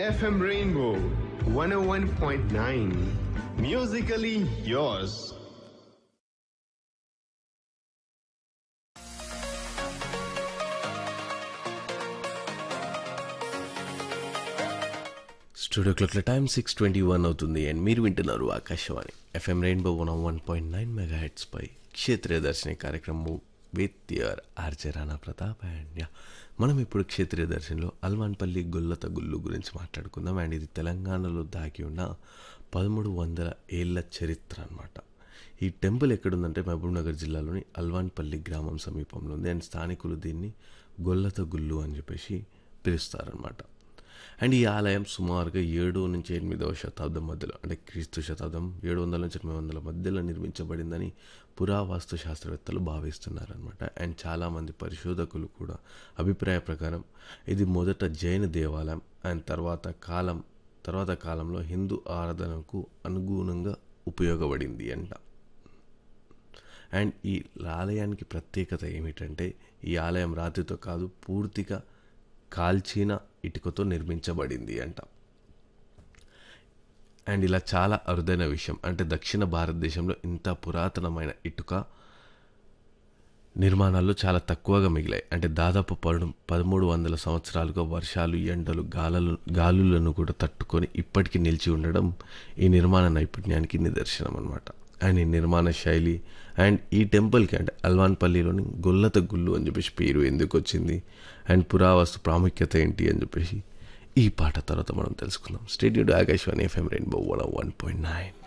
FM Rainbow 101.9. Musically yours. Studio క్లాక్ల time six twenty one అవుతుంది and మీరు వింటున్నారు Akashvani FM Rainbow one one point nine megahertz పై క్షేత్రీయ దర్శిని కార్యక్రమం with your RJ Rana Pratap and yeah మనం ఇప్పుడు క్షేత్రీయ దర్శనంలో అల్వాన్పల్లి గొల్లత గుళ్ళు గురించి మాట్లాడుకుందాం అండ్ ఇది తెలంగాణలో దాగి ఉన్న పదమూడు వందల ఏళ్ల చరిత్ర అన్నమాట ఈ టెంపుల్ ఎక్కడుందంటే మహబూబ్ నగర్ జిల్లాలోని అల్వాన్పల్లి గ్రామం సమీపంలో ఉంది అండ్ స్థానికులు దీన్ని గొల్లత గుళ్ళు అని చెప్పేసి పిలుస్తారనమాట అండ్ ఈ ఆలయం సుమారుగా ఏడు నుంచి ఎనిమిదవ శతాబ్దం మధ్యలో అంటే క్రీస్తు శతాబ్దం ఏడు వందల నుంచి ఎనిమిది వందల మధ్యలో నిర్మించబడిందని పురావాస్తు శాస్త్రవేత్తలు భావిస్తున్నారనమాట అండ్ చాలామంది పరిశోధకులు కూడా అభిప్రాయ ప్రకారం ఇది మొదట జైన దేవాలయం అండ్ తర్వాత కాలం తర్వాత కాలంలో హిందూ ఆరాధనకు అనుగుణంగా ఉపయోగపడింది అంట అండ్ ఈ ఆలయానికి ప్రత్యేకత ఏమిటంటే ఈ ఆలయం రాతితో కాదు పూర్తిగా కాల్చిన ఇటుకతో నిర్మించబడింది అంట అండ్ ఇలా చాలా అరుదైన విషయం అంటే దక్షిణ భారతదేశంలో ఇంత పురాతనమైన ఇటుక నిర్మాణాలు చాలా తక్కువగా మిగిలాయి అంటే దాదాపు పడు పదమూడు వందల సంవత్సరాలుగా వర్షాలు ఎండలు గాలులు గాలులను కూడా తట్టుకొని ఇప్పటికీ నిలిచి ఉండడం ఈ నిర్మాణ నైపుణ్యానికి నిదర్శనం అనమాట అండ్ ఈ నిర్మాణ శైలి అండ్ ఈ టెంపుల్కి అంటే అల్వాన్పల్లిలోని గొల్లత గుళ్ళు అని చెప్పేసి పేరు ఎందుకు వచ్చింది అండ్ పురావస్తు ప్రాముఖ్యత ఏంటి అని చెప్పేసి ఈ పాట తర్వాత మనం తెలుసుకుందాం studio Akashvani FM Rainbow one one point nine